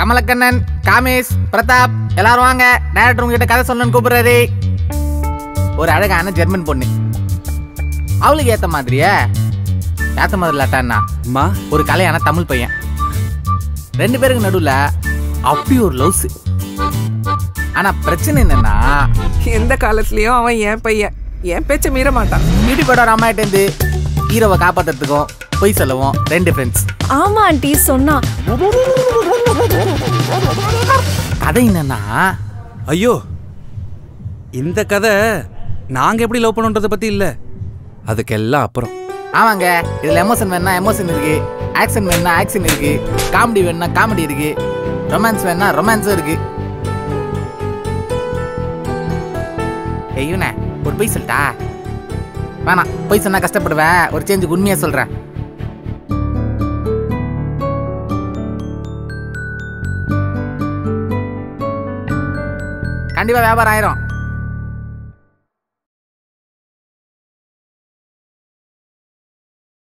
கமலக்கண்ணன் காமேஷ் பிரதாப் எல்லாரும் வாங்க டேரக்டர் உங்ககிட்ட கதை சொல்லணும்னு கூப்பிடுறாரு ஒரு அழகான ஜெர்மன் பொண்ணு அவளுக்கு ஏத்த மாதிரியே ஏத்த மாதிரி இல்லாட்டான்னா அம்மா ஒரு கலையான தமிழ் பையன் ரெண்டு பேருக்கு நடுவுல அப்படி ஒரு லவ்ஸ் ஆனா பிரச்சனை என்னன்னா எந்த காலத்துலயும் அவன் என் பையன் என் பேச்ச மீற மாட்டான் பியூட்டி படம் அம்மாயிட்டேருந்து ஹீரோவை காப்பாத்துறதுக்கும் பொய் சொல்லவும் ரெண்டு ஃப்ரெண்ட்ஸ் ஆமா ஆண்டி சொன்னா கதை என்னன்னா ஐயோ இந்த கதை நாங்க எப்படி லவ் பண்ணுன்றத பத்தி இல்ல அதுக்கெல்லாம் அப்புறம் ஆமாங்க இதுல எமோஷன் வேணா எமோஷன் இருக்கு ஆக்ஷன் வேணா ஆக்ஷன் இருக்கு காமெடி வேணா காமெடி இருக்கு ரொமான்ஸ் வேணா ரொமான்ஸும் இருக்கு ஏய் இவனே ஒரு பொய் சொல்லிட்டா வேணாம் பொய் சொன்னா கஷ்டப்படுவேன் ஒரு சேஞ்சுக்கு உண்மையா சொல்றேன் கண்டிப்பா வியாபாரம் ஆயிரும்